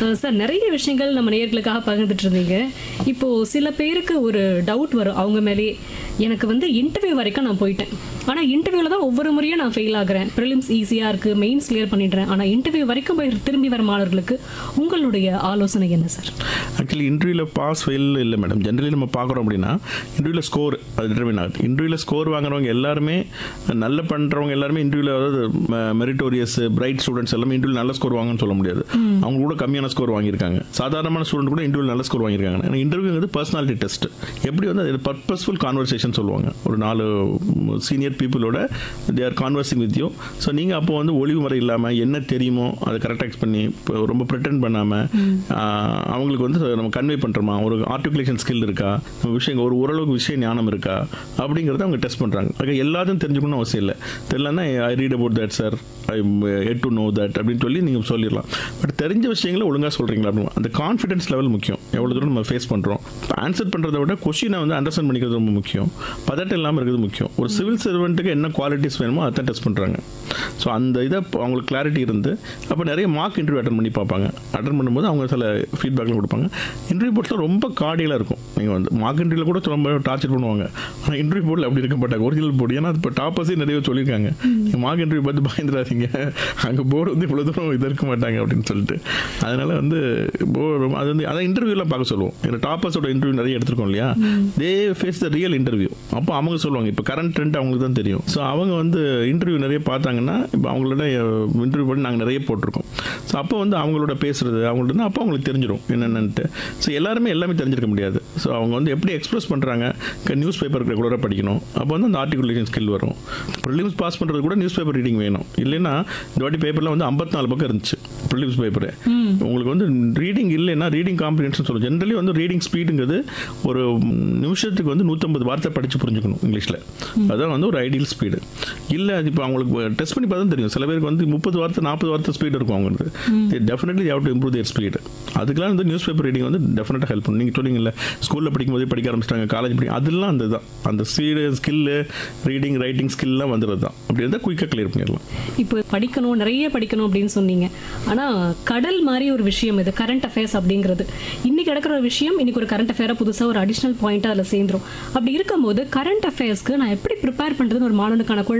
அஹ் sir நிறைய விஷயங்கள் நம்ம நேயர்களுக்காக பகிர்ந்துட்டு இருந்தீங்க இப்போ சில பேருக்கு ஒரு டவுட் வரும் அவங்க மேலேயே எனக்கு வந்து இன்டர்வியூ வரைக்கும் நான் போயிட்டேன் ஆனால் இன்டர்வியூவில் தான் ஒவ்வொரு முறையும் நான் ஃபெயில் ஆகுறேன் ப்ரிலிம்ஸ் ஈஸியாக இருக்குது மெயின்ஸ் கிளியர் பண்ணிடுறேன் ஆனால் இன்டர்வியூ வரைக்கும் போய் திரும்பி வர மாணவர்களுக்கு உங்களுடைய ஆலோசனை என்ன சார் ஆக்சுவலி இன்டர்வியூவில் பாஸ் ஃபெயில் இல்லை மேடம் ஜென்ரலி நம்ம பார்க்குறோம் அப்படின்னா இன்டர்வியூவில் ஸ்கோர் அது டிட்டர்மின் ஆகுது இன்டர்வியூவில் ஸ்கோர் வாங்குறவங்க எல்லாருமே நல்ல பண்ணுறவங்க எல்லாருமே இன்டர்வியூவில் அதாவது மெரிட்டோரியஸ் பிரைட் ஸ்டூடெண்ட்ஸ் எல்லாமே இன்டர்வியூ நல்ல ஸ்கோர் வாங்கன்னு சொல்ல முடியாது அவங்க கூட கம்மியான ஸ்கோர் வாங்கியிருக்காங்க சாதாரணமான ஸ்டூடெண்ட் கூட இன்டர்வியூ நல்ல ஸ்கோர் வாங்கியிருக்காங்க ஏன்னா இன்டர்வியூ வந்து பர்சனாலிட்டி டெஸ்ட் எப்படி வந்து அது பர்பஸ்ஃபுல் கான்வர்சேஷன் சொல்லுவாங்க ஒரு நாலு சீனியர் பீப்புளோட they are conversing with you so நீங்கள் அப்போ வந்து ஒளிவு முறை இல்லாமல் என்ன தெரியுமோ அதை கரெக்டாக எக்ஸ் பண்ணி இப்போ ரொம்ப ப்ரிட்டன் பண்ணாமல் அவங்களுக்கு வந்து நம்ம கன்வே பண்ணுறோமா ஒரு ஆர்டிகுலேஷன் ஸ்கில் இருக்கா நம்ம விஷயம் ஒரு ஓரளவுக்கு விஷய ஞானம் இருக்கா அப்படிங்கிறத அவங்க டெஸ்ட் பண்ணுறாங்க அது எல்லாத்தையும் தெரிஞ்சுக்கணும்னு அவசியம் இல்லை தெரியலன்னா I read about that sir I had to know that அப்படின்னு சொல்லி நீங்கள் சொல்லிடலாம் பட் தெரிஞ்ச விஷயங்களை ஒழுங்காக சொல்கிறீங்களா அப்படின்னு அந்த கான்ஃபிடன்ஸ் லெவல் முக்கியம் எவ்வளோ தூரம் நம்ம ஃபேஸ் பண்ணுறோம் ஆன்சர் பண்ணுறதை விட கொஷினை வந்து அண்டர்ஸ்டாண்ட் பண்ணிக்கிறது ரொம்ப முக்கியம் பதட்டம் இல்லாமல் இருக்கிறது முக்கியம் ஒரு சிவில் சர்வெண்ட்டுக்கு என்ன குவாலிட்டிஸ் வேணுமோ அதை டெஸ்ட் பண்ணுறாங்க ஸோ அந்த இதை அப்ப அவங்களுக்கு கிளாரிட்டி இருந்து அப்போ நிறைய மார்க் இன்டர்வியூ அட்டன் பண்ணி பார்ப்பாங்க அட்டன் பண்ணும்போது அவங்க சில ஃபீட்பேக்லாம் கொடுப்பாங்க இன்டர்வியூ போர்ட்டில் ரொம்ப கார்டியலாக இருக்கும் நீங்கள் வந்து மார்க் இன்டர்வியூவில் கூட ரொம்ப டார்ச்சர் பண்ணுவாங்க ஆனால் இன்டர்வியூ போர்ட்டில் அப்படி இருக்க மாட்டாங்க ஒரிஜினல் போர்டு ஏன்னா இப்போ டாப்பர்ஸே நிறைய பேர் சொல்லியிருக்காங்க மார்க் இன்டர்வியூ பார்த்து பயந்துடாதீங்க அங்கே போர்டு வந்து இவ்வளோ தூரம் இது இருக்க மாட்டாங்க அப்படின்னு சொல்லிட்டு அதனால் வந்து போர்டு அது வந்து அதான் இன்டர்வியூலாம் பார்க்க சொல்லுவோம் ஏன்னா டாப்பர்ஸோட இன்டர்வியூ நிறைய எடுத்திருக்கோம் இல்லையா they face the real interview அப்போ அவங்க சொல்லுவாங்க இப்போ கரண்ட் ட்ரெண்ட் அவங்களுக்கு தான் தெரியும் ஸோ அவங்க வந்து இன்டர்வியூ நிறைய பார்த்தாங்கன்னா இப்போ அவங்களோட இன்டர்வியூ பண்ணி நாங்கள் நிறைய போட்டிருக்கோம் ஸோ அப்போ வந்து அவங்களோட பேசுறது அவங்கள்ட்ட இருந்து அப்போ அவங்களுக்கு தெரிஞ்சிடும் என்னென்னட்டு ஸோ எல்லாருமே எல்லாமே தெரிஞ்சிருக்க முடியாது ஸோ அவங்க வந்து எப்படி எக்ஸ்பிரஸ் பண்ணுறாங்க நியூஸ் பேப்பர் ரெகுலராக படிக்கணும் அப்போ வந்து அந்த ஆர்டிகுலேஷன் ஸ்கில் வரும் ப்ரிலிம்ஸ் பாஸ் பண்ணுறது கூட நியூஸ் பேப்பர் ரீடிங் வேணும் இல்லைன்னா இந்த வாட்டி பேப்பரில் வந்து 54 பக்கம் இருந்துச்சு ப்ரிலிம்ஸ் பேப்பர் உங்களுக்கு வந்து ரீடிங் இல்லைன்னா ரீடிங் காம்ப்ரிஹென்ஷன் சொல்லுவோம் ஜென்ரலி வந்து ரீடிங் ஸ்பீடுங்கிறது ஒரு நிமிஷத்துக்கு வந்து நூற்றம்பது வார்த்தை படித்து புரிஞ்சுக்கணும் இங்கிலீஷில் அதான் வந்து ஒரு ஐடியல் ஸ்பீடு இல்லை அது இப்போ அவங்களுக்கு டெஸ்ட் பண்ணி பார்த்தா தெரியும் சில பேருக்கு வந்து முப்பது வார்த்தை நாற்பது வார்த்தை ஸ்பீடு இருக்கும் அவங்களுக்கு definitely how to improve their speed அதுக்கெல்லாம் வந்து நியூஸ் பேப்பர் ரீடிங் வந்து டெஃபினட்டாக ஹெல்ப் பண்ணும் நீங்கள் சொன்னீங்கல்ல ஸ்கூலில் படிக்கும்போதே படிக்க ஆரம்பிச்சிட்டாங்க காலேஜ் படிக்க அதெல்லாம் அந்த தான் அந்த ஸ்பீடு ஸ்கில்லு ரீடிங் ரைட்டிங் ஸ்கில்லாம் வந்துடுறது தான் அப்படி இருந்தால் குயிக்காக கிளியர் பண்ணிடலாம் இப்போ படிக்கணும் நிறைய படிக்கணும் அப்படின்னு சொன்னீங்க ஆனால் கடல் மாதிரி ஒரு விஷயம் இது கரண்ட் அஃபேர்ஸ் அப்படிங்கிறது இன்னைக்கு நடக்கிற ஒரு விஷயம் இன்னைக்கு ஒரு கரண்ட் அஃபேரை புதுசாக ஒரு அடிஷ்னல் பாயிண்ட்டாக அதில் சேர்ந்துரும் அப்படி இருக்கும்போது கரண்ட் அஃபேர்ஸ்க்கு நான் எப்படி ப்ரிப்பேர் பண்ணுறதுன்னு ஒரு மாணவனுக்கான குழப்பம்